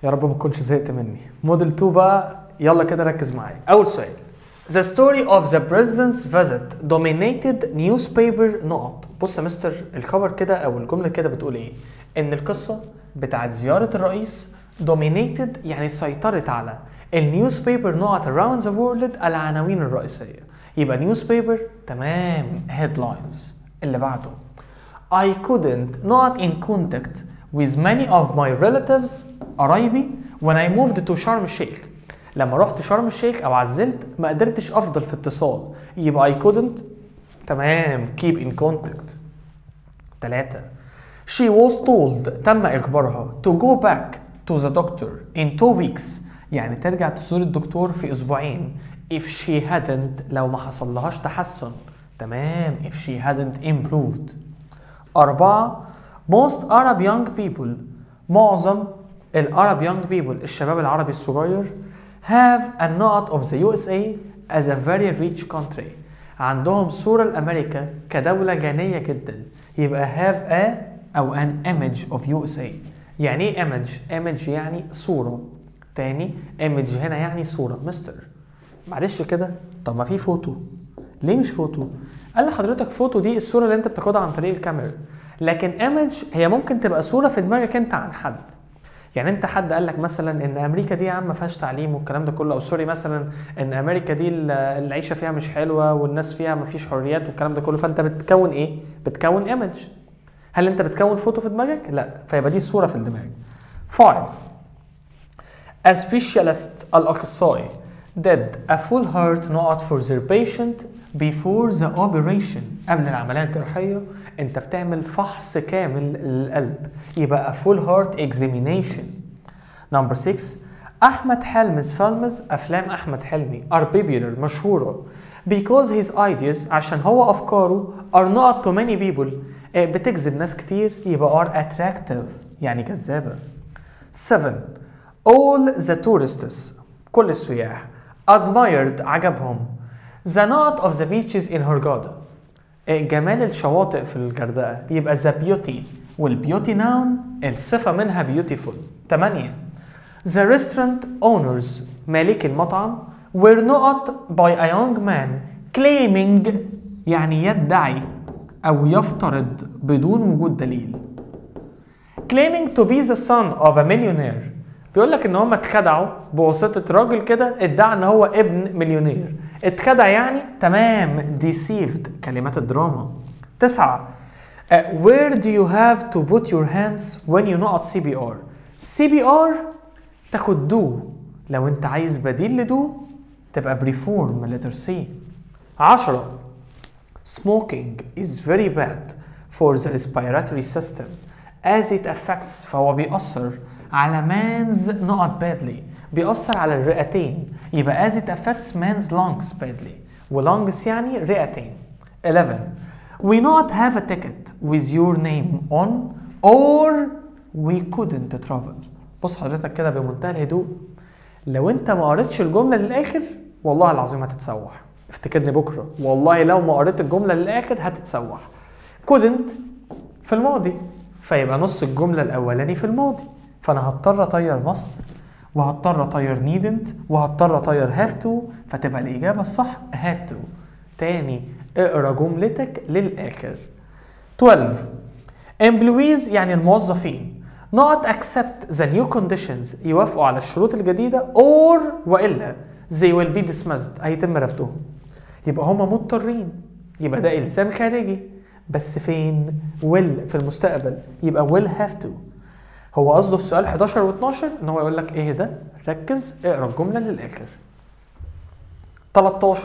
يا رب ما تكونش زهقت مني موديل 2 بقى يلا كده ركز معايا اول سؤال The story of the president's visit dominated newspaper نقط بص يا مستر الخبر كده او الجمله كده بتقول ايه ان القصه بتاعت زياره الرئيس dominated يعني سيطرت على النيوزبيبر نقط around the world العناوين الرئيسيه يبقى newspaper تمام headlines اللي بعده I couldn't not in contact with many of my relatives قرايبي when I moved to شرم الشيخ لما رحت شرم الشيخ او عزلت ما قدرتش افضل في اتصال يبقى I couldn't تمام keep in contact ثلاثة She was told تم إخبارها to go back to the doctor in two weeks يعني ترجع تزور الدكتور في أسبوعين if she hadn't لو ما حصلهاش تحسن تمام if she hadn't improved أربعة most Arab young people معظم العرب young people الشباب العربي الصغير have a not of the USA as a very rich country عندهم صورة لأمريكا كدولة غنية جدا يبقى have a أو an image of USA يعني ايه image؟ image يعني صورة تاني image هنا يعني صورة مستر معلش كده طب ما في فوتو ليه مش فوتو؟ قال لحضرتك فوتو دي الصورة اللي انت بتاخدها عن طريق الكاميرا لكن ايمج هي ممكن تبقى صورة في دماغك انت عن حد يعني انت حد قال لك مثلا ان امريكا دي يا عم ما فيهاش تعليم والكلام ده كله او سوري مثلا ان امريكا دي ال- العيشه فيها مش حلوه والناس فيها ما فيش حريات والكلام ده كله فانت بتكون ايه؟ بتكون ايمج هل انت بتكون فوتو في دماغك؟ لا فيبقى دي صوره في الدماغ 5 A specialist الأخصائي did a full heart not for their patient before the operation قبل العملية الجراحية أنت بتعمل فحص كامل للقلب يبقى a full heart examination Number 6 أحمد حلمي's films أفلام أحمد حلمي are popular مشهورة because his ideas عشان هو أفكاره are not to many people آه، بتجذب ناس كتير يبقى are attractive يعني جذابة 7 All the tourists كل السياح admired عجبهم the knot of the beaches in Hurghada إيه، جمال الشواطئ في الغردقة يبقى the beauty والبيوتي noun الصفة منها beautiful 8 The restaurant owners مالك المطعم were not by a young man claiming يعني يدعي أو يفترض بدون وجود دليل claiming to be the son of a millionaire بيقول لك ان هم اتخدعوا بواسطه راجل كده ادعى ان هو ابن مليونير اتخدع يعني تمام deceived كلمات الدراما تسعة uh, where do you have to put your hands when you not CPR CPR تاخد دو لو انت عايز بديل لدو تبقى بريفورم letter C عشرة Smoking is very bad for the respiratory system as it affects فهو بيأثر على man's not badly بيأثر على الرئتين يبقى as it affects man's lungs badly ولungs يعني رئتين 11 we not have a ticket with your name on or we couldn't travel بص حضرتك كده بمنتهى الهدوء لو انت ما قريتش الجمله للاخر والله العظيم هتتسوح افتكرني بكره والله لو ما قريت الجمله للاخر هتتسوح couldn't في الماضي فيبقى نص الجمله الاولاني في الماضي فانا هضطر اطير must وهضطر اطير needn't وهضطر اطير have to فتبقى الاجابه الصح had to تاني اقرا جملتك للاخر 12 employees يعني الموظفين not accept the new conditions يوافقوا على الشروط الجديدة or وإلا they will be dismissed هيتم رفضهم يبقى هما مضطرين يبقى ده إلزام خارجي بس فين will في المستقبل يبقى will have to هو قصده في سؤال 11 و12 ان هو يقول لك ايه ده ركز اقرا الجمله للاخر 13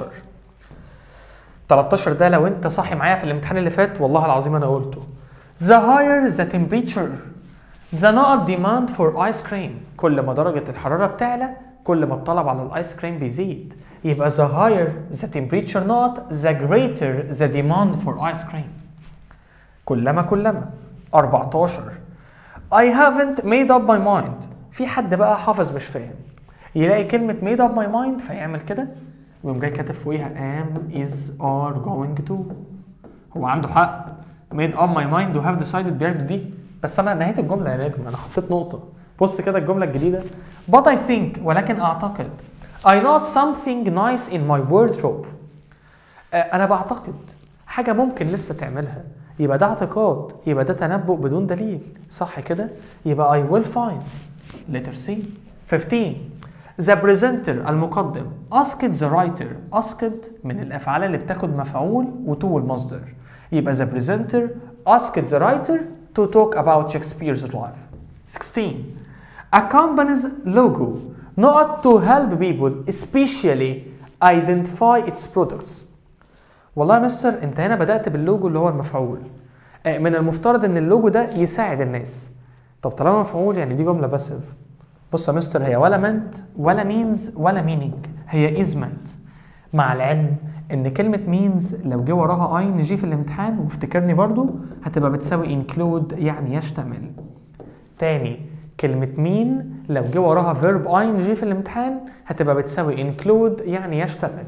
13 ده لو انت صاحي معايا في الامتحان اللي فات والله العظيم انا قلته The higher the temperature the not demand for ice cream كل ما درجة الحرارة بتعلى كل ما الطلب على الايس كريم بيزيد يبقى the higher the temperature not the greater the demand for ice cream كلما كلما 14 I haven't made up my mind في حد بقى حافظ مش فاهم يلاقي كلمة made up my mind فيعمل كده ويقوم جاي كاتب فوقيها am is are going to هو عنده حق made up my mind و have decided بياخدوا دي بس انا نهيت الجملة يا نجم انا حطيت نقطة بص كده الجملة الجديدة but I think ولكن أعتقد I not something nice in my wardrobe آه، أنا بعتقد حاجة ممكن لسه تعملها يبقى ده اعتقاد يبقى ده تنبؤ بدون دليل صح كده يبقى I will find letter C 15 The presenter المقدم asked the writer asked من الأفعال اللي بتاخد مفعول وتو المصدر يبقى the presenter asked the writer to talk about Shakespeare's life 16 A company's logo not to help people especially identify its products والله يا مستر انت هنا بدأت باللوجو اللي هو المفعول آه، من المفترض ان اللوجو ده يساعد الناس طب طالما مفعول يعني دي جملة باسف بص يا مستر هي ولا meant ولا means ولا meaning هي is meant مع العلم ان كلمة means لو جه وراها اي جي في الامتحان وافتكرني برضو هتبقى بتساوي include يعني يشتمل تاني كلمة مين لو جه وراها verb ing في الامتحان هتبقى بتساوي include يعني يشتمل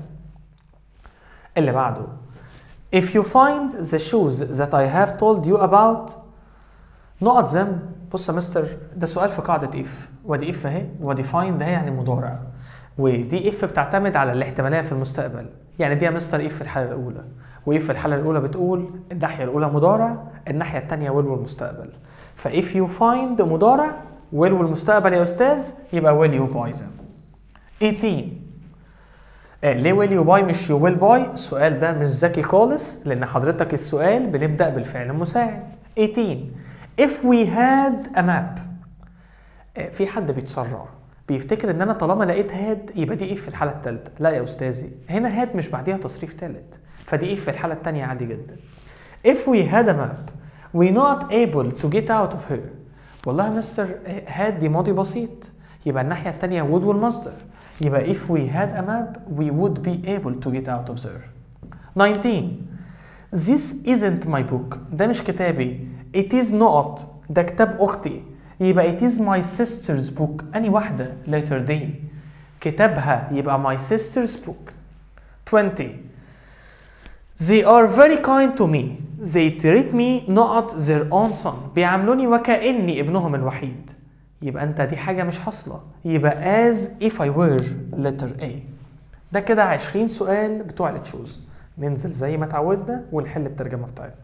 اللي بعده If you find the shoes that I have told you about نقط them بص يا مستر ده سؤال في قاعدة if ودي if اهي ودي find ده يعني مضارع ودي if بتعتمد على الاحتمالية في المستقبل يعني دي يا مستر if في الحالة الأولى و if في الحالة الأولى بتقول الناحية الأولى مضارع الناحية التانية will والمستقبل ف if you find مضارع will والمستقبل يا أستاذ يبقى will you buy them 18 آه، ليه ويل يو باي مش يو ويل باي السؤال ده مش ذكي خالص لان حضرتك السؤال بنبدا بالفعل المساعد 18 if we had a map آه، في حد بيتسرع بيفتكر ان انا طالما لقيت هاد يبقى دي اف في الحاله الثالثه لا يا استاذي هنا هاد مش بعديها تصريف ثالث فدي اف في الحاله الثانيه عادي جدا if we had a map we not able to get out of here والله يا مستر آه، هاد دي ماضي بسيط يبقى الناحيه الثانيه would والمصدر يبقى if we had a map we would be able to get out of there 19 This isn't my book ده مش كتابي It is not ده كتاب أختي يبقى it is my sister's book أني واحدة letter D كتابها يبقى my sister's book 20 They are very kind to me They treat me not their own son بيعاملوني وكأني ابنهم الوحيد يبقى انت دي حاجة مش حاصلة يبقى as if I were letter A ده كده 20 سؤال بتوع التشوز ننزل زي ما اتعودنا ونحل الترجمة بتاعتنا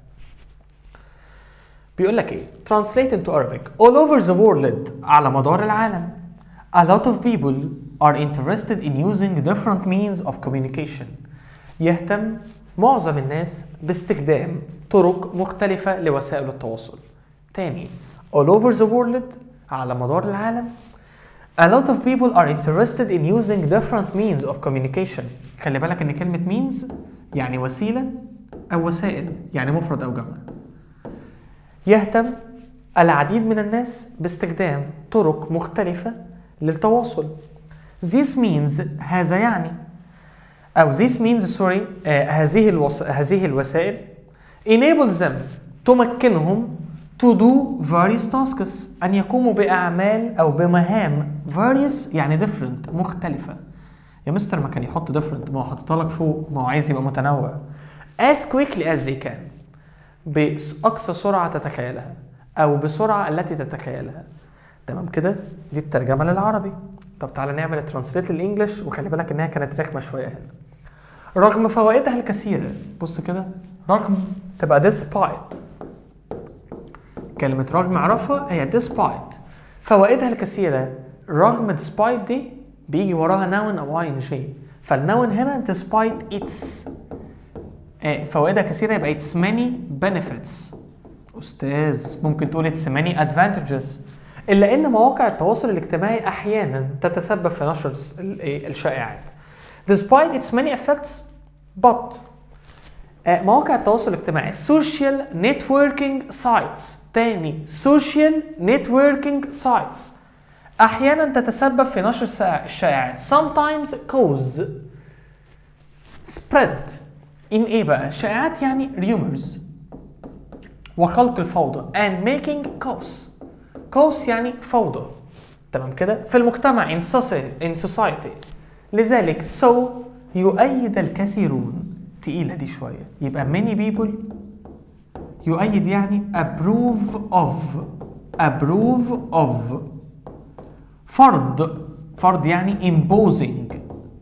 بيقول لك ايه translate into Arabic all over the world على مدار العالم a lot of people are interested in using different means of communication يهتم معظم الناس باستخدام طرق مختلفة لوسائل التواصل تاني all over the world على مدار العالم A lot of people are interested in using different means of communication. خلي بالك ان كلمة means يعني وسيلة أو وسائل يعني مفرد أو جمع. يهتم العديد من الناس باستخدام طرق مختلفة للتواصل. This means هذا يعني أو this means sorry آه هذه الوس... هذه الوسائل enables them تمكنهم to do various tasks أن يقوموا بأعمال أو بمهام various يعني different مختلفة يا مستر ما كان يحط different ما هو حاططها لك فوق ما هو عايز يبقى متنوع as quickly as they can بأقصى سرعة تتخيلها أو بسرعة التي تتخيلها تمام كده دي الترجمة للعربي طب تعالى نعمل الترانسليت للإنجليش وخلي بالك إنها كانت رخمة شوية هنا رغم فوائدها الكثيرة بص كده رغم تبقى despite كلمة رغم اعرفها هي despite فوائدها الكثيرة رغم despite دي بيجي وراها noun أو ing فالنون هنا despite its آه، فوائدها كثيرة يبقى its many benefits أستاذ ممكن تقول its many advantages إلا إن مواقع التواصل الاجتماعي أحيانا تتسبب في نشر الس- ال- إيه، الشائعات despite its many effects but آه، مواقع التواصل الاجتماعي social networking sites تاني social networking sites احيانا تتسبب في نشر السا- الشائعات sometimes cause spread in ايه بقى شائعات يعني rumors وخلق الفوضى and making chaos chaos يعني فوضى تمام كده في المجتمع in society, in society لذلك so يؤيد الكثيرون تقيلة دي شوية يبقى many people يؤيد يعني approve of approve of فرض فرض يعني imposing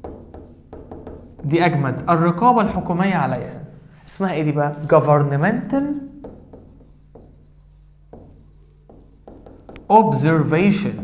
دي اجمد الرقابه الحكوميه عليها اسمها ايه دي بقى governmental observation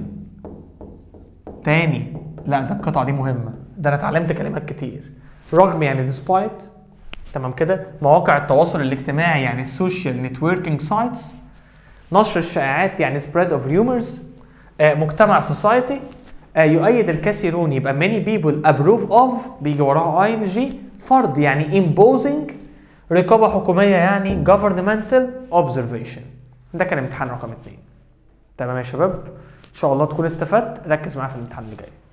تاني لا ده القطعه دي مهمه ده انا اتعلمت كلمات كتير رغم يعني despite تمام كده مواقع التواصل الاجتماعي يعني السوشيال نتوركينج سايتس نشر الشائعات يعني spread of rumors آه، مجتمع society آه، يؤيد الكثيرون يبقى many people approve of بيجي وراها اي ان جي فرض يعني imposing رقابة حكومية يعني governmental observation ده كان امتحان رقم اتنين تمام يا شباب ان شاء الله تكون استفدت ركز معايا في الامتحان اللي جاي